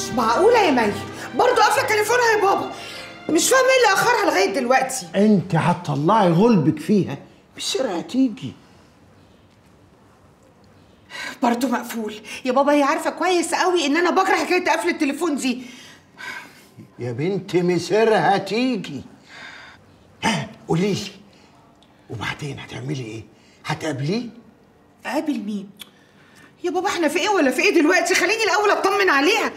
مش معقولة يا مي برضه قافلة تليفونها يا بابا مش فاهمة ايه اللي أخرها لغاية دلوقتي انت هتطلعي غلبك فيها بالسرعه هتيجي برضه مقفول يا بابا هي عارفة كويس قوي إن أنا بكره حكاية قفل التليفون دي يا بنت مسرها هتيجي ها قولي لي وبعدين هتعملي ايه هتقابليه قابل مين؟ يا بابا احنا في ايه ولا في ايه دلوقتي؟ خليني الأول أطمن عليها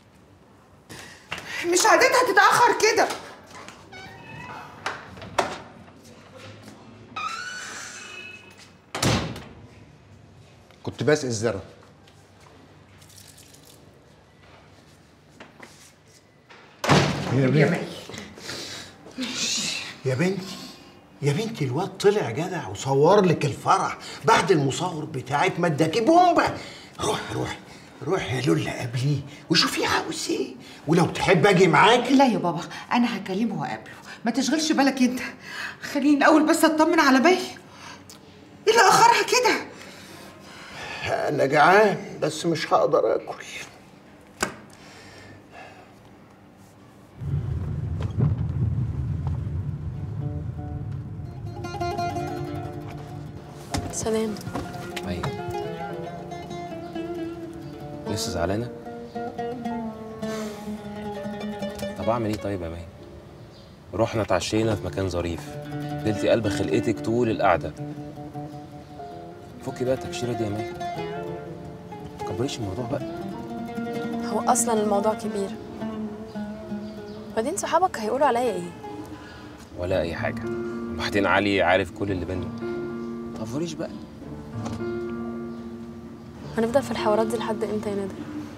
مش عادتها تتأخر كده كنت بسقي الزرع يا يا بنت مي يا بنتي يا بنتي الواد طلع جدع وصور لك الفرح بعد المصور بتاعك ما اداكي بومبا روح روح روح يا لولا قابليه وشوفي عاوز ايه ولو تحب اجي معاك لا يا بابا أنا هكلمه وأقابله ما تشغلش بالك أنت خليني الأول بس أطمن على بي ايه اللي أخرها كده؟ انا جعان بس مش هقدر اكل سلام مي لسه زعلانة؟ طب أعمل إيه طيب يا مي؟ رحنا اتعشينا في مكان ظريف دلتي قلب خلقتك طول القعدة فكي بقى التكشيرة دي يا مي مكبريش الموضوع بقى هو اصلا الموضوع كبير بعدين صحابك هيقولوا عليا ايه ولا أي حاجة وبعدين علي عارف كل اللي بينا متغفريش بقى هنفضل في الحوارات دي لحد امتى يا نادر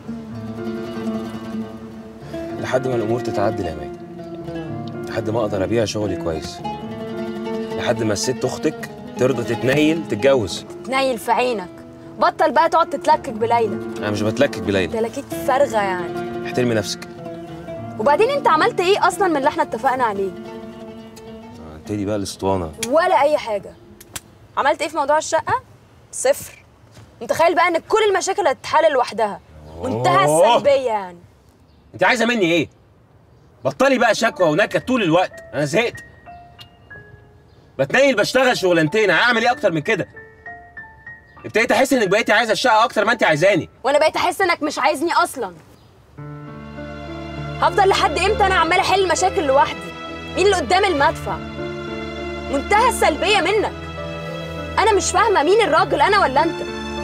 لحد ما الأمور تتعدل يا مي لحد ما أقدر أبيع شغلي كويس لحد ما الست أختك ترضى تتنيل تتجوز تنيل في عينك بطل بقى تقعد تتلكك بليلى أنا مش بتلكك بليلى تلاكيك فارغه يعني احترمي نفسك وبعدين انت عملت ايه اصلا من اللي احنا اتفقنا عليه ابتدي بقى الاسطوانة ولا اي حاجه عملت ايه في موضوع الشقه صفر متخيل بقى ان كل المشاكل هتتحل لوحدها منتهى أوه. السلبيه يعني انت عايزه مني ايه بطلي بقى شكوى ونكد طول الوقت انا زهقت بتنيل بشتغل شغلانتين هعمل ايه اكتر من كده ابتديت احس انك بقيتي عايزه الشقه اكتر ما انت عايزاني وانا بقيت احس انك مش عايزني اصلا هفضل لحد امتى انا عماله احل المشاكل لوحدي مين اللي قدام المدفع منتهى السلبيه منك انا مش فاهمه مين الراجل انا ولا انت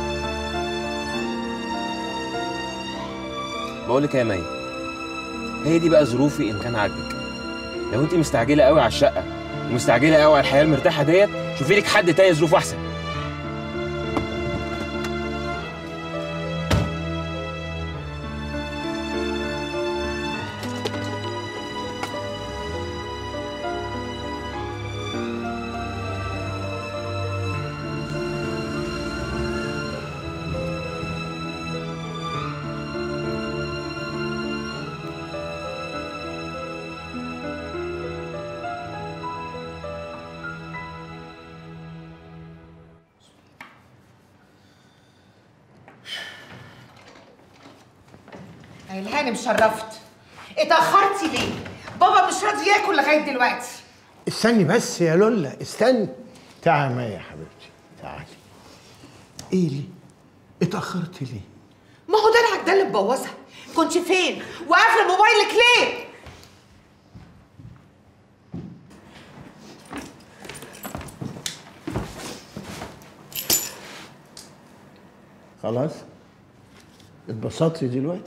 بقول لك يا مي هي دي بقى ظروفي ان كان عاجبك لو انت مستعجله قوي على الشقه ومستعجله قوي على الحياه المرتاحه ديت شوفي لك حد تاني ظروفه احسن الهانم شرفت اتأخرتي ليه؟ بابا مش راضي ياكل لغاية دلوقتي استني بس يا لولا استني تعالي معايا يا حبيبتي تعالي ايه ليه اتاخرتي ليه ما هو دلعك ده اللي مبوظها كنت فين؟ وقافلة موبايلك ليه؟ خلاص اتبسطتي دلوقتي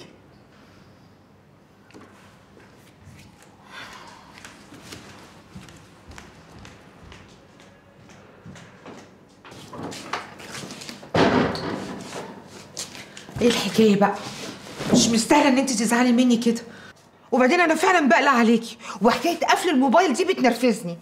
ايه الحكاية بقى؟ مش مستاهلة ان انت تزعلي مني كده وبعدين انا فعلا بقلق عليكي وحكاية قفل الموبايل دي بتنرفزني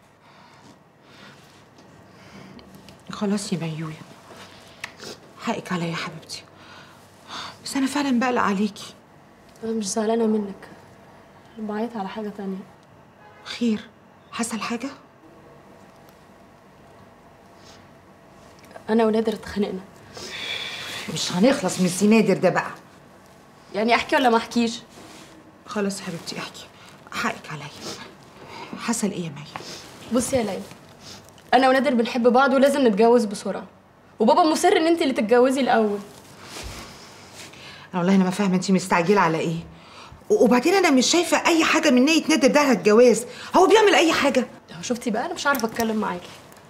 خلاص يا ميويا حقك عليا يا حبيبتي بس انا فعلا بقلق عليكي انا مش زعلانه منك بعيط على حاجه تانية خير حصل حاجة؟ انا ونادر اتخانقنا مش هنخلص من السنادر ده بقى يعني احكي ولا ما احكيش خلاص حبيبتي احكي حقك عليا حصل ايه يا مي بصي يا ليلى انا ونادر بنحب بعض ولازم نتجوز بسرعه وبابا مصر ان انت اللي تتجوزي الاول انا والله انا ما فاهمه انت مستعجله على ايه و- وبعدين انا مش شايفه اي حاجه من نيه نادر ده الجواز هو بيعمل اي حاجه لو شفتي بقى انا مش عارفه اتكلم معاكي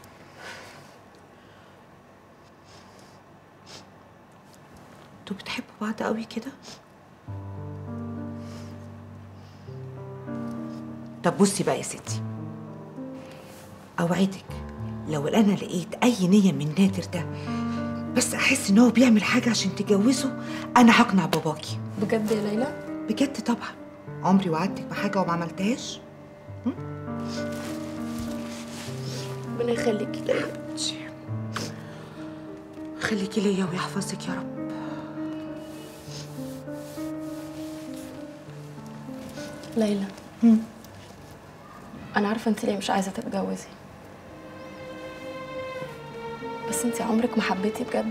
انتوا بتحبوا بعض قوي كده طب بصي بقى يا ستي اوعدك لو انا لقيت اي نيه من نادر ده بس احس ان هو بيعمل حاجه عشان تجوزه انا هقنع باباكي بجد يا ليلى بجد طبعا عمري وعدتك بحاجه وما عملتهاش ربنا يخليكي ليلى خليكي ليا ويحفظك يا رب ليلى انا عارفه انت ليه مش عايزه تتجوزي بس انت عمرك ما حبيتي بجد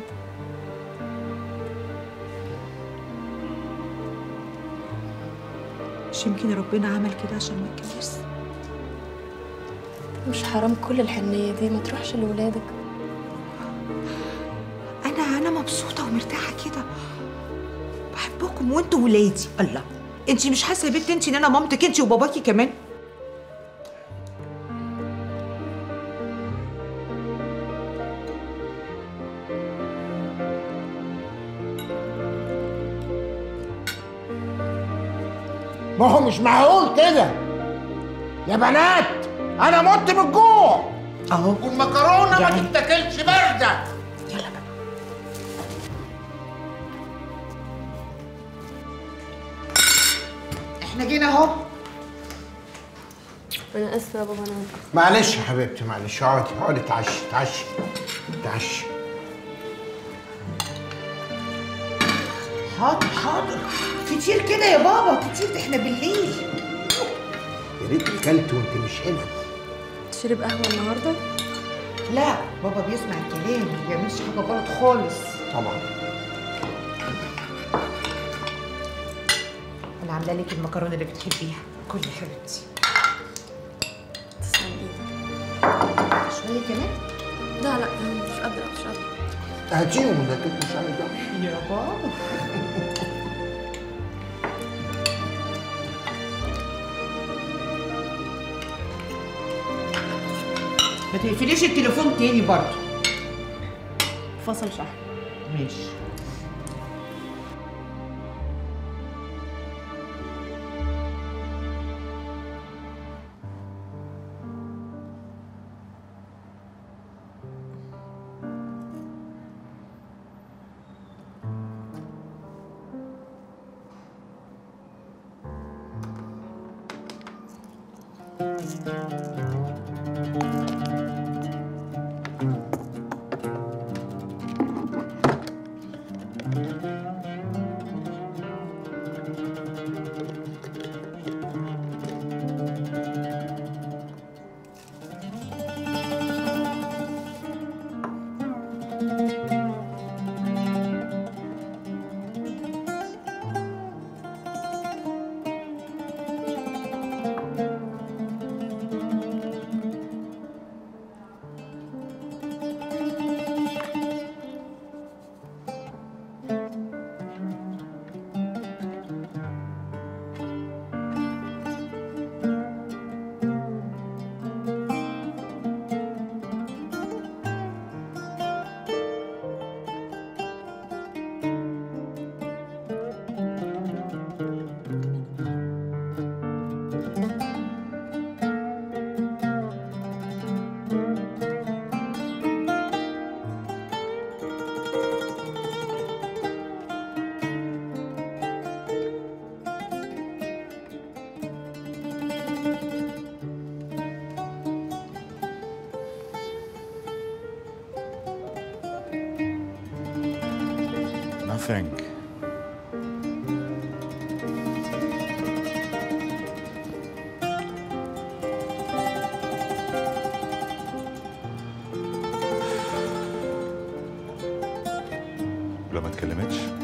مش يمكن ربنا عمل كده عشان ما اتجوزش مش حرام كل الحنيه دي ما تروحش لولادك انا انا مبسوطه ومرتاحه كده بحبكم وانتوا ولادي الله انت مش حاسه يا بنت انت ان انا مامتك انت وباباكي كمان ما هو مش معقول كده يا بنات انا مت من الجوع اهو والمكرونه ما يعني- تتاكلش بارده يلا بقى احنا جينا اهو انا اسفه يا بابا انا معلش يا حبيبتي معلش اقعدي اقعدي تعشي تعشي تعشي حاضر حاضر كتير كده يا بابا كتير ده احنا بالليل يا ريتني كلت وانت مش هنا تشرب قهوه النهارده لا بابا بيسمع الكلام ما بيعملش حاجه غلط خالص طبعا انا عامله لك المكرونه اللي بتحبيها كلي يا حبيبتي تسلم ايدك شويه كمان لا لا انا مش قادره مش قادره هاتيهم ده كده مش عارف يا بابا ما تقفليش التليفون تاني برضه فصل شحن ماشي Nothing. ولا ما اتكلمتش